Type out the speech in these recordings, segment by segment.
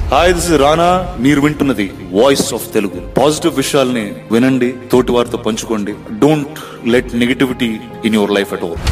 hi this is రానా మీరు వింటున్నది voice of Telugu positive విషయాల్ని వినండి తోటి వారితో పంచుకోండి don't let negativity in your life at all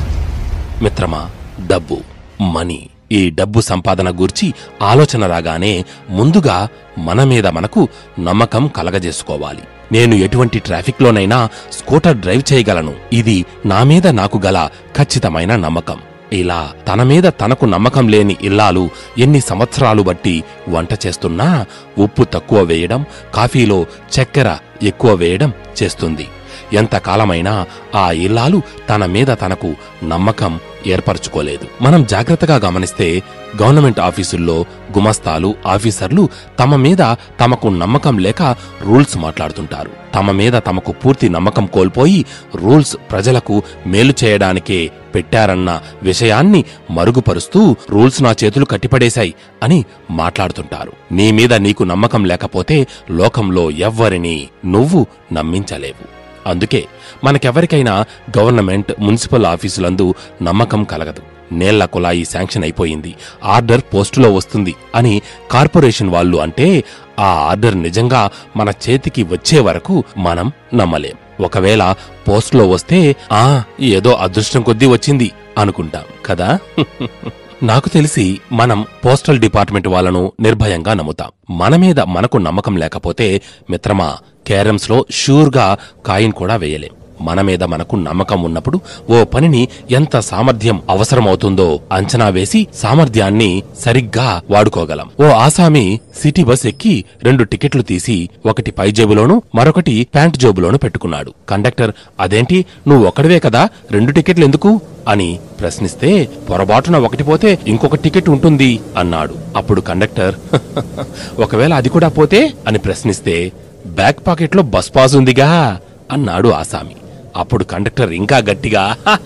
మిత్రమా డబ్బు మనీ ఈ డబ్బు సంపాదన గూర్చి ఆలోచన రాగానే ముందుగా మన మీద మనకు నమ్మకం కలగజేసుకోవాలి నేను ఎటువంటి ట్రాఫిక్లోనైనా స్కూటర్ డ్రైవ్ చేయగలను ఇది నా మీద నాకు గల ఖచ్చితమైన నమ్మకం ఇలా తన మీద తనకు నమ్మకం లేని ఇల్లాలు ఎన్ని సంవత్సరాలు బట్టి వంట చేస్తున్నా ఉప్పు తక్కువ వేయడం కాఫీలో చక్కెర ఎక్కువ వేయడం చేస్తుంది ఎంతకాలమైనా ఆ ఇల్లాలు తన మీద తనకు నమ్మకం ఏర్పరచుకోలేదు మనం జాగ్రత్తగా గమనిస్తే గవర్నమెంట్ ఆఫీసుల్లో గుమస్తాలు ఆఫీసర్లు తమ మీద తమకు నమ్మకం లేక రూల్స్ మాట్లాడుతుంటారు తమ మీద తమకు పూర్తి నమ్మకం కోల్పోయి రూల్స్ ప్రజలకు మేలు చేయడానికే పెట్టారన్న విషయాన్ని మరుగుపరుస్తూ రూల్స్ నా చేతులు కట్టిపడేశాయి అని మాట్లాడుతుంటారు నీ మీద నీకు నమ్మకం లేకపోతే లోకంలో ఎవ్వరినీ నువ్వు నమ్మించలేవు అందుకే మనకెవరికైనా గవర్నమెంట్ మున్సిపల్ ఆఫీసులందు నమ్మకం కలగదు నేళ్ల కులాయి శాంక్షన్ అయిపోయింది ఆర్డర్ పోస్టులో వస్తుంది అని కార్పొరేషన్ వాళ్ళు అంటే ఆ ఆర్డర్ నిజంగా మన చేతికి వచ్చే వరకు మనం నమ్మలేం ఒకవేళ పోస్టులో వస్తే ఆ ఏదో అదృష్టం కొద్దీ వచ్చింది అనుకుంటాం కదా నాకు తెలిసి మనం పోస్టల్ డిపార్ట్మెంట్ వాళ్ళను నిర్భయంగా నమ్ముతాం మన మీద మనకు నమ్మకం లేకపోతే మిత్రమా క్యారమ్స్ లో షూర్గా కాయిన్ కూడా వేయలేం మన మీద మనకు నమ్మకం ఉన్నప్పుడు ఓ పనిని ఎంత సామర్థ్యం అవసరమవుతుందో అంచనా వేసి సామర్థ్యాన్ని సరిగ్గా వాడుకోగలం ఓ ఆసామి సిటీ బస్ ఎక్కి రెండు టికెట్లు తీసి ఒకటి పై జేబులోను మరొకటి ప్యాంట్ జేబులోను పెట్టుకున్నాడు కండక్టర్ అదేంటి నువ్వు ఒక్కడివే కదా రెండు టికెట్లు ఎందుకు అని ప్రశ్నిస్తే పొరబాటున ఒకటి పోతే ఇంకొక టికెట్ ఉంటుంది అన్నాడు అప్పుడు కండక్టర్ ఒకవేళ అది కూడా పోతే అని ప్రశ్నిస్తే బ్యాక్ పాకెట్లో బస్ పాస్ ఉందిగా అన్నాడు ఆసామి అప్పుడు కండక్టర్ ఇంకా గట్టిగా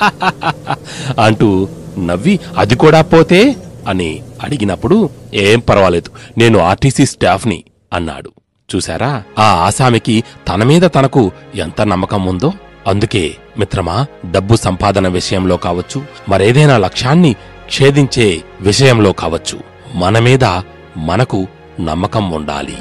అంటూ నవ్వి అది కూడా పోతే అని అడిగినప్పుడు ఏం పర్వాలేదు నేను ఆర్టీసీ స్టాఫ్ని అన్నాడు చూశారా ఆ ఆసామికి తన మీద తనకు ఎంత నమ్మకం ఉందో అందుకే మిత్రమా డబ్బు సంపాదన విషయంలో కావచ్చు మరేదైనా లక్ష్యాన్ని ఛేదించే విషయంలో కావచ్చు మన మీద మనకు నమ్మకం ఉండాలి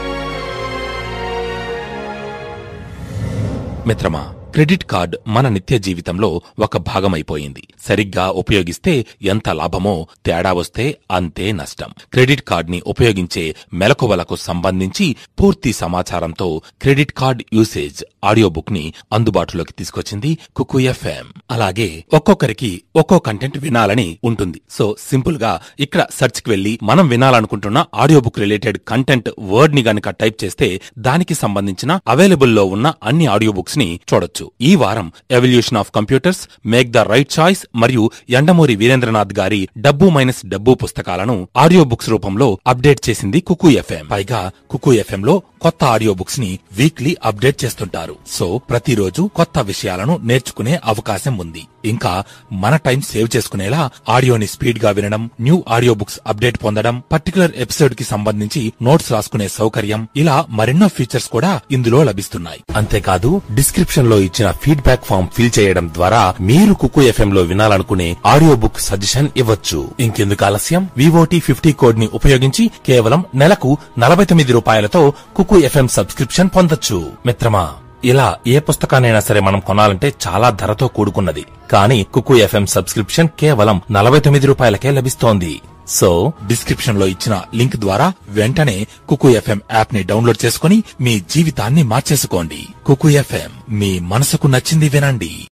మిత్రమా క్రెడిట్ కార్డ్ మన నిత్య జీవితంలో ఒక భాగమైపోయింది సరిగ్గా ఉపయోగిస్తే ఎంత లాభమో తేడా వస్తే అంతే నష్టం క్రెడిట్ కార్డ్ ని ఉపయోగించే మెలకువలకు సంబంధించి పూర్తి సమాచారంతో credit card usage audio book ని అందుబాటులోకి తీసుకొచ్చింది కుకు ఎఫ్ఎం అలాగే ఒక్కొక్కరికి ఒక్కో కంటెంట్ వినాలని ఉంటుంది సో సింపుల్ గా ఇక్కడ సెర్చ్ కి వెళ్లి మనం వినాలనుకుంటున్న audio book related content word ని గనక టైప్ చేస్తే దానికి సంబంధించిన అవైలబుల్ లో ఉన్న అన్ని ఆడియో బుక్స్ ని చూడొచ్చు ఈ వారం evolution of computers make the right choice మరియు ఎండమూరి వీరేంద్రనాథ్ గారి డబ్బు మైనస్ డబ్బు పుస్తకాలను ఆడియో బుక్స్ రూపంలో అప్డేట్ చేసింది కుకు ఎఫ్ఎం పైగా కుకు ఎఫ్ఎం లో కొత్త ఆడియో బుక్స్ ని వీక్లీ అప్డేట్ చేస్తుంటారు సో ప్రతిరోజు కొత్త విషయాలను నేర్చుకునే అవకాశం ఉంది ఇంకా మన టైం సేవ్ చేసుకునేలా ఆడియోని స్పీడ్ గా వినడం న్యూ ఆడియో బుక్స్ అప్డేట్ పొందడం పర్టికులర్ ఎపిసోడ్ కి సంబంధించి నోట్స్ రాసుకునే సౌకర్యం ఇలా మరెన్నో ఫీచర్స్ కూడా ఇందులో లభిస్తున్నాయి అంతేకాదు డిస్క్రిప్షన్ లో ఇచ్చిన ఫీడ్బ్యాక్ ఫామ్ ఫిల్ చేయడం ద్వారా మీరు కుకు ఎఫ్ఎం లో వినాలనుకునే ఆడియో బుక్ సజెషన్ ఇవ్వచ్చు ఇంకెందుకు ఆలస్యం వివోటి ఫిఫ్టీ కోడ్ ని ఉపయోగించి కేవలం నెలకు నలభై తొమ్మిది రూపాయలతో కుకు ఎఫ్ఎం సబ్స్క్రిప్షన్ పొందొచ్చు మిత్రమా ఇలా ఏ పుస్తకాన్నైనా సరే మనం కొనాలంటే చాలా ధరతో కూడుకున్నది కానీ కుకు ఎఫ్ఎం సబ్స్క్రిప్షన్ కేవలం నలభై తొమ్మిది రూపాయలకే లభిస్తోంది సో డిస్క్రిప్షన్ లో ఇచ్చిన లింక్ ద్వారా వెంటనే కుకు ఎఫ్ఎం యాప్ ని డౌన్లోడ్ చేసుకుని మీ జీవితాన్ని మార్చేసుకోండి కుకు ఎఫ్ఎం మీ మనసుకు నచ్చింది వినండి